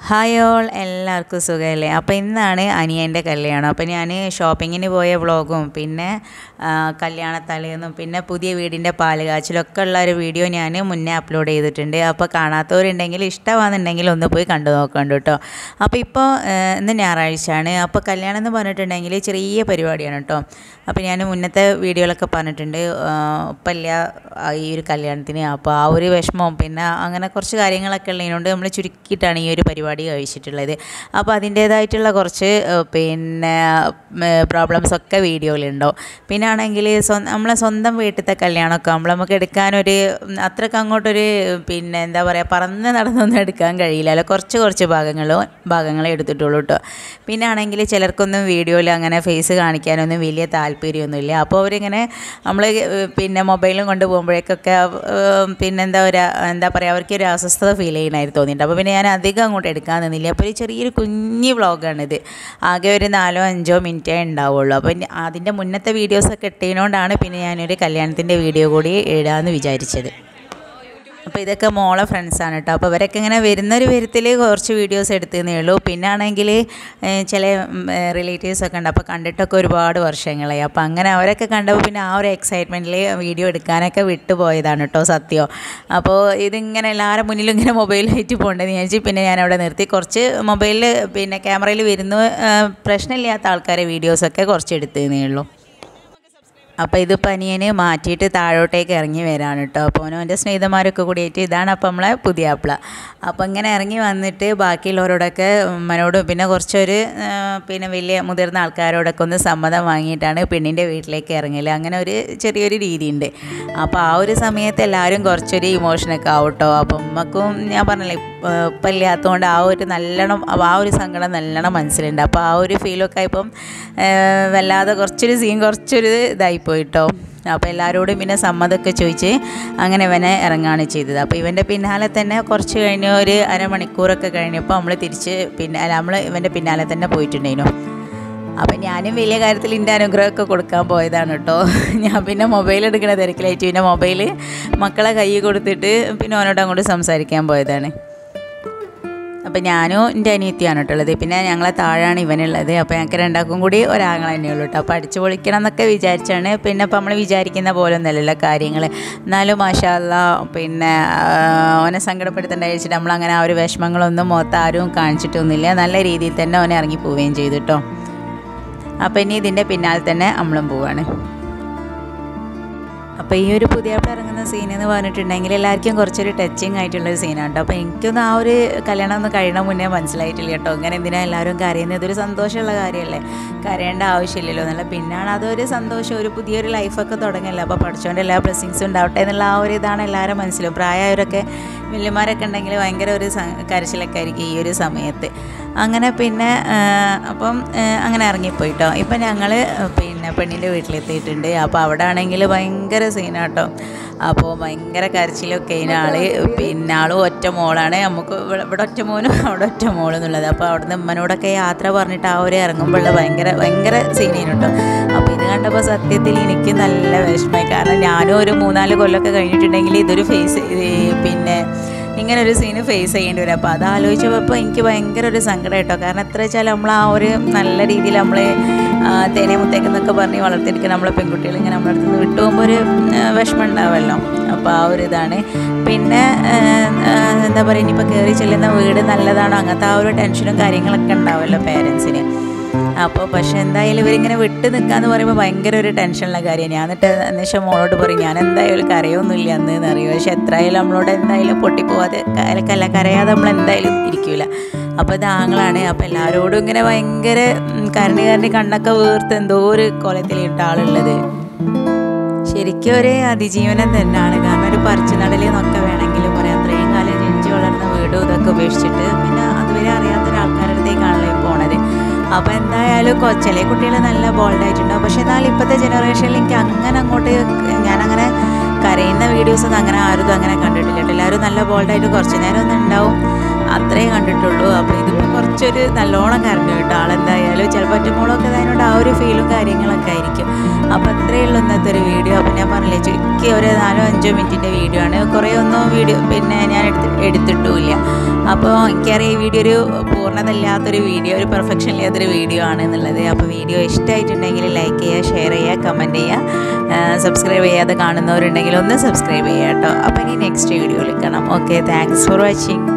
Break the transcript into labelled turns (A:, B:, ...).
A: hi all എല്ലാവർക്കും സുഖമല്ലേ അപ്പോൾ ഇന്നാണ് അനിയൻ്റെ കല്യാണം അപ്പോൾ ഞാൻ ഷോപ്പിങ്ങിന് പോയ വ്ളോഗും പിന്നെ ആ, കല്യാണത്തലേന്നും പിന്നെ പുതിയ വീടിൻ്റെ പാല് കാച്ചിലൊക്കെ ഉള്ള ഒരു വീഡിയോ ഞാൻ മുന്നേ അപ്ലോഡ് ചെയ്തിട്ടുണ്ട് അപ്പോൾ കാണാത്തവരുണ്ടെങ്കിൽ ഇഷ്ടമാണെന്നുണ്ടെങ്കിൽ ഒന്ന് പോയി കണ്ടു നോക്കണ്ട കേട്ടോ അപ്പോൾ ഇപ്പോൾ ഇന്ന് ഞായറാഴ്ചയാണ് അപ്പോൾ കല്യാണം എന്ന് പറഞ്ഞിട്ടുണ്ടെങ്കിൽ ചെറിയ പരിപാടിയാണ് കേട്ടോ അപ്പോൾ ഞാൻ മുന്നത്തെ വീഡിയോയിലൊക്കെ പറഞ്ഞിട്ടുണ്ട് ഇപ്പം ഇല്ല ആ, ഈ ഒരു കല്യാണത്തിന് അപ്പോൾ ആ ഒരു വിഷമവും പിന്നെ അങ്ങനെ കുറച്ച് കാര്യങ്ങളൊക്കെ ഉള്ളതിനോണ്ട് നമ്മൾ ചുരുക്കിയിട്ടാണ് ഈ ഒരു പരിപാടി കഴിച്ചിട്ടുള്ളത് അപ്പോൾ അതിൻ്റേതായിട്ടുള്ള കുറച്ച് ഏഹ്, പിന്നെ പ്രോബ്ലംസ് ഒക്കെ വീഡിയോയിലുണ്ടാവും പിന്നെ ആണെങ്കിൽ സ്വ നമ്മളെ സ്വന്തം വീട്ടിലത്തെ കല്യാണമൊക്കെ ആകുമ്പോൾ നമുക്ക് എടുക്കാനൊരു ഉം, അത്രയ്ക്ക് അങ്ങോട്ടൊരു പിന്നെ എന്താ പറയുക പറന്ന് നടന്നൊന്നും എടുക്കാൻ കഴിയില്ലല്ലോ കുറച്ച് കുറച്ച് ഭാഗങ്ങളോ ഭാഗങ്ങളെ എടുത്തിട്ടുള്ളൂ കേട്ടോ പിന്നെ ആണെങ്കിൽ ചിലർക്കൊന്നും വീഡിയോയിൽ അങ്ങനെ ഫേസ് കാണിക്കാനൊന്നും വലിയ താല്പര്യമൊന്നുമില്ല അപ്പോൾ അവരിങ്ങനെ നമ്മൾ പിന്നെ മൊബൈലും കൊണ്ട് പോകുമ്പോഴേക്കൊക്കെ ഏഹ്, പിന്നെ എന്താ ഒരു എന്താ പറയുക അവർക്ക് ഒരു അസ്വസ്ഥത ഫീൽ ചെയ്യുന്നതായിട്ട് തോന്നിയിട്ടുണ്ട് അപ്പോൾ പിന്നെ ഞാൻ അധികം അങ്ങോട്ട് എടുക്കാൻ നിന്നില്ല അപ്പോൾ ഒരു ചെറിയൊരു കുഞ്ഞ് വ്ളോഗാണിത് ആകെ ഒരു നാലോ അഞ്ചോ മിനിറ്റേ ഉണ്ടാവുള്ളൂ അപ്പോൾ ഇനി അതിൻ്റെ മുന്നത്തെ വീഡിയോസൊക്കെ ഇട്ടതിനോണ്ടാണ് പിന്നെ ഞാനൊരു കല്യാണത്തിൻ്റെ വീഡിയോ കൂടി ഇടാമെന്ന് വിചാരിച്ചത് അപ്പോൾ ഇതൊക്കെ മോളെ ഫ്രണ്ട്സാണ് കേട്ടോ അപ്പോൾ ഇവരൊക്കെ ഇങ്ങനെ വരുന്നൊരു വരുത്തിൽ കുറച്ച് വീഡിയോസ് എടുത്തതേ ഉള്ളൂ പിന്നെ ആണെങ്കിൽ ചില റിലേറ്റീവ്സ് ഒക്കെ ഉണ്ട് അപ്പോൾ കണ്ടിട്ടൊക്കെ ഒരുപാട് വർഷങ്ങളായി അപ്പോൾ അങ്ങനെ അവരൊക്കെ കണ്ടപ്പോൾ പിന്നെ ആ ഒരു എക്സൈറ്റ്മെൻറ്റിൽ വീഡിയോ എടുക്കാനൊക്കെ വിട്ടുപോയതാണ് കേട്ടോ സത്യം അപ്പോൾ ഇതിങ്ങനെ എല്ലാവരുടെ മുന്നിലും ഇങ്ങനെ മൊബൈലായിട്ട് പോകേണ്ടതെന്ന് വിചാരിച്ച് പിന്നെ ഞാൻ അവിടെ നിർത്തി കുറച്ച് മൊബൈലിൽ പിന്നെ ക്യാമറയിൽ വരുന്ന ആ, പ്രശ്നമില്ലാത്ത ആൾക്കാരെ വീഡിയോസൊക്കെ കുറച്ച് എടുത്തതേ ഉള്ളൂ അപ്പോൾ ഇത് പനിയന് മാറ്റിയിട്ട് താഴോട്ടേക്ക് ഇറങ്ങി വരാണ് കേട്ടോ അപ്പോൾ ഓനും എൻ്റെ സ്നേഹിതന്മാരൊക്കെ കൂടിയിട്ട് ഇതാണ് അപ്പം നമ്മളെ പുതിയ ആപ്പിള അപ്പോൾ ഇങ്ങനെ ഇറങ്ങി വന്നിട്ട് ബാക്കിയുള്ളവരോടൊക്കെ ഉമ്മനോടും പിന്നെ കുറച്ചൊരു ആ, പിന്നെ വലിയ മുതിർന്ന ആൾക്കാരോടൊക്കെ ഒന്ന് സമ്മതം വാങ്ങിയിട്ടാണ് പെണ്ണിൻ്റെ വീട്ടിലേക്ക് ഇറങ്ങൽ അങ്ങനെ ഒരു ചെറിയൊരു രീതിയുണ്ട് അപ്പോൾ ആ ഒരു സമയത്ത് എല്ലാവരും കുറച്ചൊരു ഇമോഷനൊക്കെ ആവും കേട്ടോ അപ്പം ഉമ്മക്കും ഞാൻ പറഞ്ഞില്ലേ ഇപ്പം ഇല്ലാത്തതുകൊണ്ട് ആ ഒരു നല്ലോണം ആ ഒരു സങ്കടം നല്ലോണം മനസ്സിലുണ്ട് അപ്പോൾ ആ ഒരു ഫീലൊക്കെ ആയപ്പം ഏഹ് വല്ലാതെ കുറച്ചൊരു സീൻ കുറച്ചൊരു ഇതായിപ്പോയി കേട്ടോ അപ്പോൾ എല്ലാവരോടും പിന്നെ സമ്മതമൊക്കെ ചോദിച്ച് അങ്ങനെ ഇവനെ ഇറങ്ങുകയാണ് ചെയ്തത് അപ്പോൾ ഇവൻ്റെ പിന്നാലെ തന്നെ കുറച്ച് കഴിഞ്ഞ് ഒരു അരമണിക്കൂറൊക്കെ കഴിഞ്ഞപ്പോൾ നമ്മൾ തിരിച്ച് പിന്നെ അല്ല നമ്മൾ ഇവൻ്റെ പിന്നാലെ തന്നെ പോയിട്ടുണ്ടായിരുന്നു അപ്പം ഞാനും വലിയ കാര്യത്തിൽ എൻ്റെ അനുഗ്രഹമൊക്കെ കൊടുക്കാൻ പോയതാണ് കേട്ടോ ഞാൻ പിന്നെ മൊബൈൽ എടുക്കുന്ന തിരക്കിലായിട്ട് പിന്നെ മൊബൈൽ മക്കളെ കൈ കൊടുത്തിട്ട് പിന്നെ അവനോട് അങ്ങോട്ട് സംസാരിക്കാൻ പോയതാണ് അപ്പം ഞാനും എൻ്റെ അനിയത്തിയാണ് കേട്ടോ ഉള്ളത് പിന്നെ ഞങ്ങളെ താഴെയാണ് ഇവനുള്ളത് അപ്പോൾ ഞങ്ങൾക്ക് രണ്ടാൾക്കും കൂടി ഒരാങ്ങൾ തന്നെയുള്ളൂ കേട്ടോ അപ്പോൾ അടിച്ചു പൊളിക്കണം എന്നൊക്കെ വിചാരിച്ചാണ് പിന്നെ ഇപ്പം നമ്മൾ വിചാരിക്കുന്ന പോലെ ഒന്നുമല്ലല്ലോ കാര്യങ്ങൾ എന്നാലും മാഷാല്ല പിന്നെ ആ, ഓനെ സങ്കടപ്പെടുത്തേണ്ട വെച്ചിട്ട് നമ്മളങ്ങനെ ആ ഒരു വിഷമങ്ങളൊന്നും മൊത്തം ആരും കാണിച്ചിട്ടൊന്നുമില്ല നല്ല രീതിയിൽ തന്നെ ഓനെ ഇറങ്ങി പോവുകയും ചെയ്തു കേട്ടോ അപ്പോൾ ഇനി ഇതിൻ്റെ പിന്നാലെ തന്നെ നമ്മളും പോവാണ് അപ്പോൾ ഈ ഒരു പുതിയ ഇറങ്ങുന്ന സീൻ എന്ന് പറഞ്ഞിട്ടുണ്ടെങ്കിൽ എല്ലാവർക്കും കുറച്ചൊരു ടച്ചിങ് ആയിട്ടുള്ളൊരു സീനാണ് കേട്ടോ അപ്പോൾ എനിക്കൊന്നും ആ ഒരു കല്യാണം ഒന്ന് കഴിയണ മുന്നേ മനസ്സിലായിട്ടില്ല കേട്ടോ ഇങ്ങനെ എന്തിനാ എല്ലാവരും കരയുന്നത് ഇതൊരു സന്തോഷമുള്ള കാര്യമല്ലേ കരയേണ്ട ആവശ്യമില്ലല്ലോ എന്നുള്ള പിന്നാണ് അതൊരു സന്തോഷം ഒരു പുതിയൊരു ലൈഫൊക്കെ തുടങ്ങിയല്ലോ അപ്പോൾ പഠിച്ചോൻ്റെ എല്ലാ ബ്ലെസ്സിങ്സും ഉണ്ടാവട്ടെ എന്നുള്ള ആ ഒരു ഇതാണ് എല്ലാവരും മനസ്സിലും പ്രായമായവരൊക്കെ വലിയമാരൊക്കെ ഉണ്ടെങ്കിൽ ഭയങ്കര ഒരു സ- കരച്ചിലൊക്കെ ആയിരിക്കും ഈ ഒരു സമയത്ത് അങ്ങനെ പിന്നെ ആ, അപ്പം ആ, അങ്ങനെ ഇറങ്ങിപ്പോയി കേട്ടോ ഇപ്പം ഞങ്ങൾ പിന്നെ പെണ്ണിൻ്റെ വീട്ടിലെത്തിയിട്ടുണ്ട് അപ്പോൾ അവിടെ ആണെങ്കിൽ ഭയങ്കര സീനാട്ടോ അപ്പോൾ ഭയങ്കര കരച്ചിലൊക്കെ അതിന് ആള് പിന്നെ ആളും ഒറ്റ മോളാണ് നമുക്ക് ഇവിടെ ഇവിടെ ഒറ്റ മോനും അവിടെ ഒറ്റ മോളും എന്നുള്ളത് അപ്പോൾ അവിടുന്ന് ഉമ്മനോടൊക്കെ യാത്ര പറഞ്ഞിട്ട് ആ ഒരു ഇറങ്ങുമ്പോഴുള്ള ഭയങ്കര ഭയങ്കര സീനേനു കേട്ടോ അപ്പോൾ ഇത് കണ്ടപ്പോൾ സത്യത്തിൽ എനിക്ക് നല്ല വിഷമമായി കാരണം ഞാനും ഒരു മൂന്നാല് കൊല്ലമൊക്കെ കഴിഞ്ഞിട്ടുണ്ടെങ്കിൽ ഇതൊരു ഫേസ് പിന്നെ ഇങ്ങനെ ഒരു സീന് ഫേസ് ചെയ്യേണ്ടി വരും അപ്പോൾ അത് ആലോചിച്ചപ്പോൾ എനിക്ക് ഭയങ്കര ഒരു സങ്കടം കേട്ടോ കാരണം എത്ര വെച്ചാൽ നമ്മൾ ആ ഒരു നല്ല രീതിയിൽ നമ്മൾ തേനെ മുത്തേക്കെന്നൊക്കെ പറഞ്ഞ് വളർത്തിയെടുക്കുക നമ്മളെ പെൺകുട്ടികൾ ഇങ്ങനെ നമ്മുടെ അടുത്ത് നിന്ന് വിട്ടു പോകുമ്പോൾ ഒരു ആ, വിഷമം ഉണ്ടാവുമല്ലോ അപ്പോൾ ആ ഒരു ഇതാണ് പിന്നെ ആ, ആ, എന്താ പറയുക ഇനിയിപ്പോൾ കയറി ചെല്ലുന്ന വീട് നല്ലതാണോ അങ്ങനത്തെ ആ ഒരു ടെൻഷനും കാര്യങ്ങളൊക്കെ ഉണ്ടാവുമല്ലോ പേരൻസിന് അപ്പോൾ പക്ഷെ എന്തായാലും ഇവരിങ്ങനെ വിട്ട് നിൽക്കാന്ന് പറയുമ്പോൾ ഭയങ്കര ഒരു ടെൻഷനുള്ള കാര്യമാണ് ഞാൻ എന്നിട്ട് അന്വേഷണം മോളോട് പറയും ഞാൻ എന്തായാലും കരയൊന്നുമില്ല അന്ന് എന്ന് അറിയും പക്ഷെ എത്രയായാലും നമ്മളോട് എന്തായാലും പൊട്ടിപ്പോവാതെ കല കരയാതെ നമ്മൾ എന്തായാലും ഇരിക്കൂല അപ്പോൾ ഇത് ആങ്ങളാണ് അപ്പോൾ എല്ലാവരോടും ഇങ്ങനെ ഭയങ്കര ഉം, കരണ്ട് കരണ്ട് കണ്ണൊക്കെ വീർത്ത് എന്തോ ഒരു കോലത്തിലിട്ട ആളുള്ളത് ശരിക്കും ഒരു അതിജീവനം തന്നെയാണ് കാരണം ഒരു പറിച്ചു നടലിൽ നിന്നൊക്കെ വേണമെങ്കിലും പറയാം അത്രയും കാലം ജനിച്ച് വളർന്ന വീടും ഇതൊക്കെ ഉപേക്ഷിച്ചിട്ട് പിന്നെ അതുവരെ അറിയാത്ത ഒരാൾക്കാരുടെ അടുത്തേക്കാണല്ലോ ഈ പോണത് അപ്പോൾ എന്തായാലും കൊ- ചില കുട്ടികൾ നല്ല ബോൾഡായിട്ടുണ്ടാവും പക്ഷെ എന്നാലും ഇപ്പോഴത്തെ ജനറേഷനിൽ എനിക്ക് അങ്ങനെ അങ്ങോട്ട് ഞാനങ്ങനെ കരയുന്ന വീഡിയോസ് ഒന്നും അങ്ങനെ ആരും അങ്ങനെ കണ്ടിട്ടില്ല കേട്ടോ എല്ലാവരും നല്ല ബോൾഡായിട്ട് കുറച്ച് നേരം ഒന്നും ഉണ്ടാവും അത്രേ കണ്ടിട്ടുള്ളൂ അപ്പോൾ ഇതിപ്പോൾ കുറച്ചൊരു നല്ലോണം കരഞ്ഞു കേട്ടോ ആളെന്തായാലും ചിലപ്പോൾ ഒറ്റമോളൊക്കെ അതിനോട് ആ ഒരു ഫീലും കാര്യങ്ങളൊക്കെ ആയിരിക്കും അപ്പോൾ അത്രയേ ഉള്ളൂ ഇന്നത്തെ ഒരു വീഡിയോ അപ്പോൾ ഞാൻ പറഞ്ഞില്ലേ ചുരുക്കി ഒരു നാലോ അഞ്ചോ മിനിറ്റിൻ്റെ വീഡിയോ ആണ് കുറേ ഒന്നും വീഡിയോ പിന്നെ ഞാൻ എടുത്ത് എടുത്തിട്ടുമില്ല അപ്പോൾ എനിക്കറിയാം ഈ വീഡിയോ ഒരു പൂർണ്ണതയില്ലാത്തൊരു വീഡിയോ ഒരു പെർഫെക്ഷൻ ഇല്ലാത്തൊരു വീഡിയോ ആണ് എന്നുള്ളത് അപ്പോൾ വീഡിയോ ഇഷ്ടമായിട്ടുണ്ടെങ്കിൽ ലൈക്ക് ചെയ്യുക ഷെയർ ചെയ്യുക കമൻറ്റ് ചെയ്യുക സബ്സ്ക്രൈബ് ചെയ്യാതെ കാണുന്നവരുണ്ടെങ്കിൽ ഒന്ന് സബ്സ്ക്രൈബ് ചെയ്യുക കേട്ടോ അപ്പോൾ ഇനി നെക്സ്റ്റ് വീഡിയോയിൽ കാണാം ഓക്കെ താങ്ക്സ് ഫോർ വാച്ചിങ്